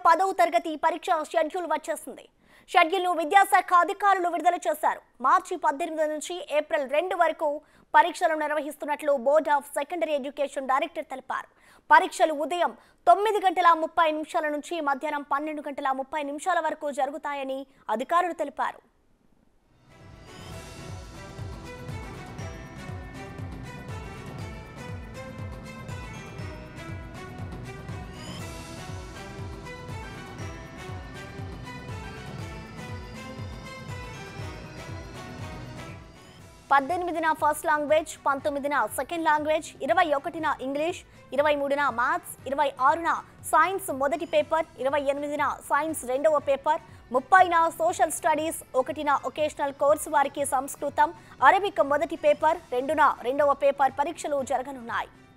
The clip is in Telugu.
పదవ తరగతి పరీక్ష షెడ్యూల్ వచ్చేసింది షెడ్యూల్ను విద్యాశాఖ అధికారులు విడుదల చేశారు మార్చి పద్దెనిమిది నుంచి ఏప్రిల్ రెండు వరకు పరీక్షలు నిర్వహిస్తున్నట్లు Board of Secondary Education director తెలిపారు పరీక్షలు ఉదయం తొమ్మిది గంటల ముప్పై నిమిషాల నుంచి మధ్యాహ్నం పన్నెండు గంటల ముప్పై నిమిషాల వరకు జరుగుతాయని అధికారులు తెలిపారు పద్దెనిమిదిన ఫస్ట్ లాంగ్వేజ్ పంతొమ్మిదిన సెకండ్ లాంగ్వేజ్ ఇరవై ఒకటిన ఇంగ్లీష్ ఇరవై మూడున మ్యాథ్స్ ఇరవై ఆరున సైన్స్ మొదటి పేపర్ ఇరవై ఎనిమిదిన సైన్స్ రెండవ పేపర్ ముప్పైన సోషల్ స్టడీస్ ఒకటిన ఒకేషనల్ కోర్సు వారికి సంస్కృతం అరబిక్ మొదటి పేపర్ రెండున రెండవ పేపర్ పరీక్షలు జరగనున్నాయి